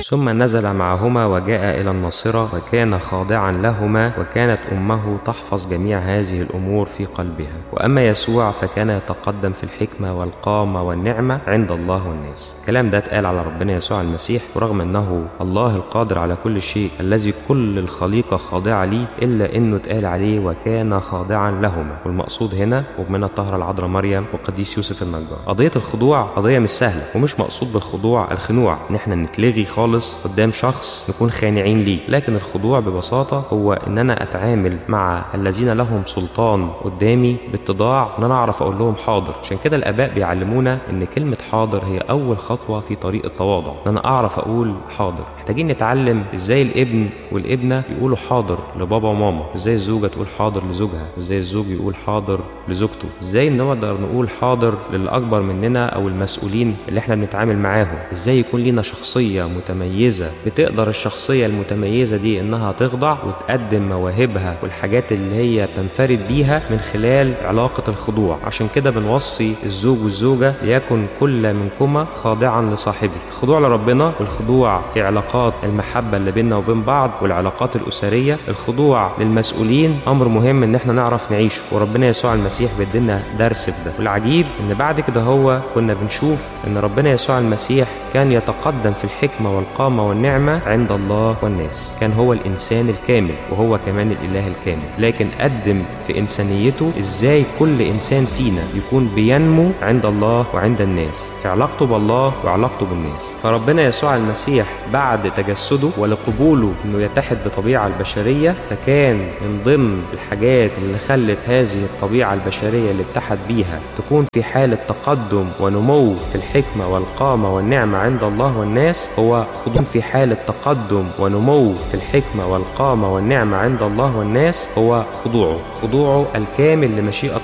ثم نزل معهما وجاء إلى الناصرة وكان خاضعا لهما وكانت أمه تحفظ جميع هذه الأمور في قلبها وأما يسوع فكان يتقدم في الحكمة والقامة والنعمة عند الله والناس الكلام ده اتقال على ربنا يسوع المسيح ورغم أنه الله القادر على كل شيء الذي كل الخليقة خاضعة ليه إلا أنه اتقال عليه وكان خاضعا لهما والمقصود هنا ومن الطاهرة العذراء مريم وقديس يوسف النجار قضية الخضوع قضية مش سهلة ومش مقصود بالخضوع الخنوع ان احنا نتلغي خالص قدام شخص نكون خانعين ليه لكن الخضوع ببساطة هو ان انا اتعامل مع الذين لهم سلطان قدامي باتضاع ان انا اعرف اقول لهم حاضر عشان كده الاباء بيعلمونا ان كلمة حاضر هي اول خطوة في طريق التواضع ان انا اعرف اقول حاضر محتاجين نتعلم ازاي الابن والابنة يقولوا حاضر لبابا وماما ازاي الزوجة تقول حاضر لزوجها وازاي الزوج يقول حاضر لزوجته ازاي نقدر نقول حاضر للي اكبر مننا او المسؤولين اللي احنا بنتعامل معاهم ازاي يكون لينا شخصيه متميزه بتقدر الشخصيه المتميزه دي انها تخضع وتقدم مواهبها والحاجات اللي هي تنفرد بيها من خلال علاقه الخضوع عشان كده بنوصي الزوج والزوجه ليكن كل منكما خاضعا لصاحبه الخضوع لربنا والخضوع في علاقات المحبه اللي بيننا وبين بعض والعلاقات الاسريه الخضوع للمسؤولين امر مهم ان احنا نعرف نعيشه وربنا يسوع المسيح بيدينا درس في ده والعجيب ان بعد كده هو كنا بنشوف ان ربنا يسوع المسيح كان يتقدم في الحكمه والقامه والنعمه عند الله والناس كان هو الانسان الكامل وهو كمان الاله الكامل لكن قدم في انسانيته ازاي كل انسان فينا يكون بينمو عند الله وعند الناس في علاقته بالله وعلاقته بالناس فربنا يسوع المسيح بعد تجسده ولقبوله انه يتحد بطبيعه البشريه فكان من ضمن الحاجات اللي خلت هذه الطبيعه البشريه اللي اتحد بيها تكون في حاله تقدم ونمو في الحكمه والقامه والنعمه عند الله والناس هو خضوع في حاله تقدم ونمو في الحكمه والقامه والنعمه عند الله والناس هو خضوعه خضوعه الكامل لمشيئه